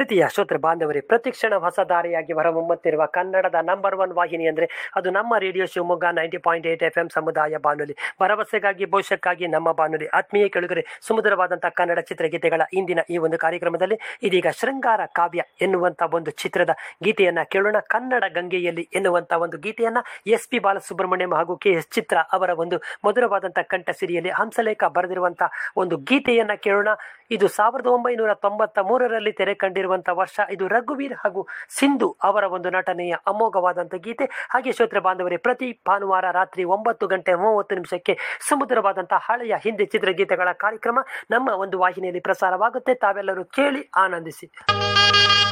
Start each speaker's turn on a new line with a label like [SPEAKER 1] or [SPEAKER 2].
[SPEAKER 1] ಪ್ರೀತಿಯ ಶ್ರೋತೃ ಬಾಂಧವರೇ ಪ್ರತಿಕ್ಷಣ ಹೊಸ ದಾರಿಯಾಗಿ ಹೊರಹೊಮ್ಮುತ್ತಿರುವ ಕನ್ನಡದ ನಂಬರ್ ಒನ್ ವಾಹಿನಿ ಅಂದರೆ ಅದು ನಮ್ಮ radio Shivamogga ninety point eight F M ಸಮುದಾಯ ಬಾನುಲಿ ಭರವಸೆಗಾಗಿ ಭವಿಷ್ಯಕ್ಕಾಗಿ ನಮ್ಮ ಬಾನುಲಿ ಆತ್ಮೀಯ ಕೆಳಗರೆ ಸುಮಧುರವಾದಂತಹ ಕನ್ನಡ ಚಿತ್ರಗೀತೆಗಳ ಇಂದಿನ ಈ ಒಂದು ಕಾರ್ಯಕ್ರಮದಲ್ಲಿ ಇದೀಗ ಶೃಂಗಾರ ಕಾವ್ಯ ಎನ್ನುವಂತ ಒಂದು ಚಿತ್ರದ ಗೀತೆಯನ್ನ ಕೇಳೋಣ ಕನ್ನಡ ಗಂಗೆಯಲ್ಲಿ ಎನ್ನುವಂತ ಒಂದು ಗೀತೆಯನ್ನ ಎಸ್ ಪಿ ಬಾಲಸುಬ್ರಹ್ಮಣ್ಯಂ ಹಾಗೂ ಕೆ ಎಸ್ ಚಿತ್ರ ಅವರ ಒಂದು ಮಧುರವಾದಂತಹ ಕಂಠಸಿರಿಯಲ್ಲಿ ಹಂಸಲೇಖ ಬರೆದಿರುವಂತಹ ಒಂದು ಗೀತೆಯನ್ನ ಕೇಳೋಣ ಇದು ಸಾವಿರದ ಒಂಬೈನೂರ ತೊಂಬತ್ತ ಮೂರರಲ್ಲಿ ತೆರೆ ಕಂಡಿರುವಂತಹ ವರ್ಷ ಇದು ರಘುವೀರ್ ಹಾಗೂ ಸಿಂಧು ಅವರ ಒಂದು ನಟನೆಯ ಅಮೋಘವಾದಂತಹ ಗೀತೆ ಹಾಗೆ ಶ್ರೋತ್ರ ಬಾಂಧವರೇ ಪ್ರತಿ ಭಾನುವಾರ ರಾತ್ರಿ ಒಂಬತ್ತು ಗಂಟೆ ಮೂವತ್ತು ನಿಮಿಷಕ್ಕೆ ಸುಮಧುರವಾದಂತಹ ಹಳೆಯ ಹಿಂದಿ ಚಿತ್ರಗೀತೆಗಳ ಕಾರ್ಯಕ್ರಮ ನಮ್ಮ ಒಂದು ವಾಹಿನಿಯಲ್ಲಿ ಪ್ರಸಾರವಾಗುತ್ತೆ ತಾವೆಲ್ಲರೂ ಕೇಳಿ ಆನಂದಿಸಿ